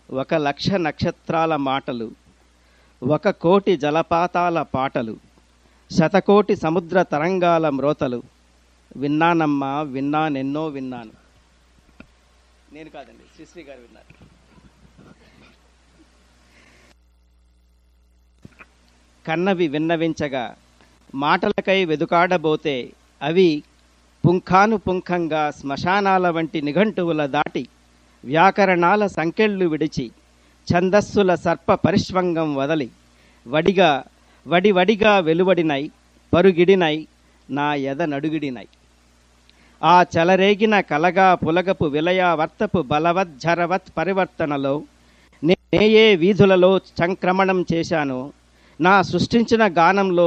ఒక లక్ష నక్షత్రాల మాటలు ఒక కోటి జలపాతాల పాటలు శతకోటి సముద్ర తరంగాల మ్రోతలు విన్నానమ్మా విన్నానెన్నో విన్నాను నేను కాదండి శ్రీశ్రీ గారు విన్నారు కన్నవి విన్నవించగా మాటలకై వెదుకాడబోతే అవి పుంఖాను పుంఖంగా శ్మశానాల వంటి నిఘంటువుల దాటి వ్యాకరణాల సంకెళ్ళు విడిచి ఛందస్సుల సర్ప పరిష్వంగం వదలి వడిగా వడి వడిగా వెలువడినై పరుగిడినై నా ఎద నడుగిడినై ఆ చలరేగిన కలగా పులగపు విలయావర్తపు బలవజ్జరవత్ పరివర్తనలో నే ఏ వీధులలో సంక్రమణం చేశానో నా సృష్టించిన గానంలో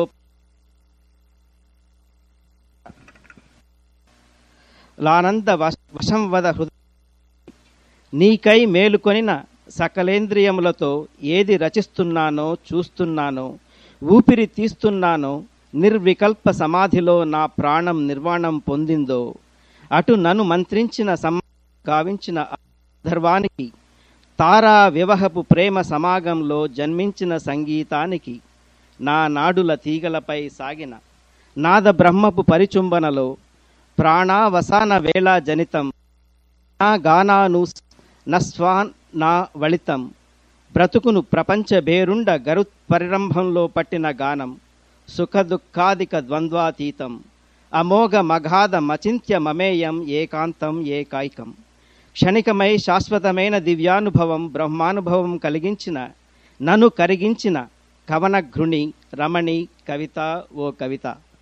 లానంద వశ- వశంవద హృదయ నీకై మేలుకొనిన సకలేంద్రియములతో ఏది రచిస్తున్నానో చూస్తున్నానో ఊపిరి తీస్తున్నానో నిర్వికల్ప సమాధిలో నా ప్రాణం నిర్వాణం పొందిందో అటు నన్ను మంత్రించిన సమ గావించిన ధర్వానికి తారా వివహపు ప్రేమ సమాగంలో జన్మించిన సంగీతానికి నా నాడుల తీగలపై సాగిన నాద బ్రహ్మపు పరిచుంబనలో ప్రాణావసాన వేళ జనితం నా గానాను నస్వాన్ నా వళితం బ్రతుకును ప్రపంచ బేరుండ గరు పరిరంభంలో పట్టిన గానం సుఖ దుఃఖాదిక ద్వంద్వాతీతం అమోఘ మఘాద మచింత్య మమేయం ఏకాంతం ఏకాయికం క్షణికమై శాశ్వతమైన దివ్యానుభవం బ్రహ్మానుభవం కలిగించిన నన్ను కరిగించిన కవన ఘృణి రమణి కవిత ఓ కవిత